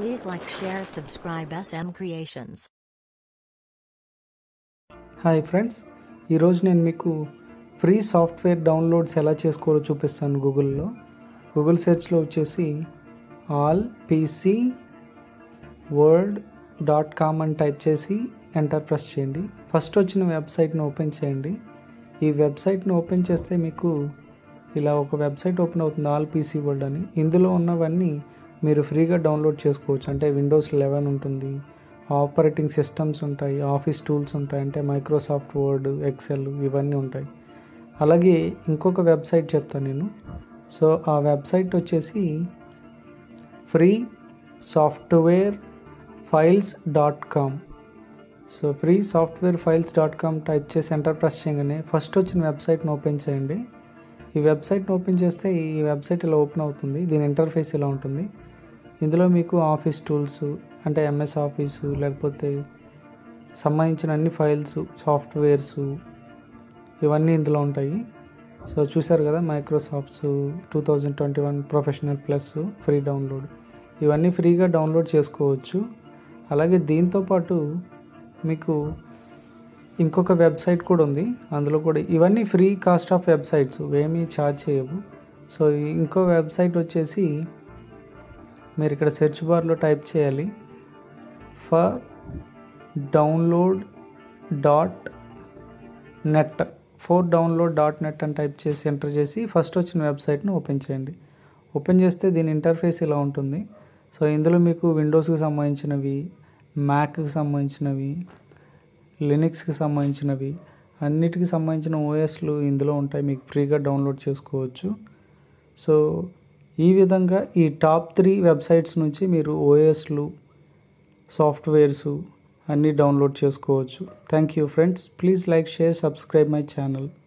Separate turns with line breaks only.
Please like, share, subscribe SM Creations.
Hi friends ఈరోజు నేను మీకు ఫ్రీ సాఫ్ట్వేర్ డౌన్లోడ్స్ ఎలా చేసుకోవాలో చూపిస్తాను గూగుల్లో గూగుల్ సెర్చ్లో వచ్చేసి all PC world dot com అని టైప్ చేసి ఎంటర్ ప్రెస్ చేయండి ఫస్ట్ వచ్చిన వెబ్సైట్ని ఓపెన్ చేయండి ఈ వెబ్సైట్ని ఓపెన్ చేస్తే మీకు ఇలా ఒక వెబ్సైట్ ఓపెన్ అవుతుంది ఆల్ పీసీ వరల్డ్ అని ఇందులో ఉన్నవన్నీ మీరు ఫ్రీగా డౌన్లోడ్ చేసుకోవచ్చు అంటే విండోస్ లెవెన్ ఉంటుంది ఆపరేటింగ్ సిస్టమ్స్ ఉంటాయి ఆఫీస్ టూల్స్ ఉంటాయి అంటే మైక్రోసాఫ్ట్ వర్డ్ ఎక్సెల్ ఇవన్నీ ఉంటాయి అలాగే ఇంకొక వెబ్సైట్ చెప్తాను నేను సో ఆ వెబ్సైట్ వచ్చేసి free software files dot com so free software files dot com type చేసి ఎంటర్ ప్రెస్ చేయగానే ఫస్ట్ వచ్చిన వెబ్సైట్ని ఓపెన్ చేయండి ఈ వెబ్సైట్ని ఓపెన్ చేస్తే ఈ వెబ్సైట్ ఇలా ఓపెన్ అవుతుంది దీని ఇంటర్ఫేస్ ఇలా ఉంటుంది ఇందులో మీకు ఆఫీస్ టూల్స్ అంటే ఎంఎస్ ఆఫీసు లేకపోతే సంబంధించిన అన్ని ఫైల్స్ సాఫ్ట్వేర్స్ ఇవన్నీ ఇందులో ఉంటాయి సో చూసారు కదా Microsoft's two thousand twenty one professional plus free download ఇవన్నీ ఫ్రీగా డౌన్లోడ్ చేసుకోవచ్చు అలాగే దీంతోపాటు మీకు ఇంకొక వెబ్సైట్ కూడా ఉంది అందులో కూడా ఇవన్నీ ఫ్రీ కాస్ట్ ఆఫ్ వెబ్సైట్స్ ఏమీ ఛార్జ్ చేయవు సో ఇంకో వెబ్సైట్ వచ్చేసి మీరు ఇక్కడ సెర్చ్ బార్లో టైప్ చేయాలి for download dot net four download dot net అని టైప్ చేసి ఎంటర్ చేసి ఫస్ట్ వచ్చిన వెబ్సైట్ను ఓపెన్ చేయండి ఓపెన్ చేస్తే దీని ఇంటర్ఫేస్ ఇలా ఉంటుంది సో ఇందులో మీకు విండోస్కి సంబంధించినవి మ్యాక్కి సంబంధించినవి లినిక్స్కి సంబంధించినవి అన్నిటికి సంబంధించిన ఓఎస్లు ఇందులో ఉంటాయి మీకు ఫ్రీగా డౌన్లోడ్ చేసుకోవచ్చు సో ఈ విధంగా ఈ టాప్ త్రీ వెబ్సైట్స్ నుంచి మీరు ఓఎస్లు సాఫ్ట్వేర్స్ అన్నీ డౌన్లోడ్ చేసుకోవచ్చు thank you friends please like share subscribe my channel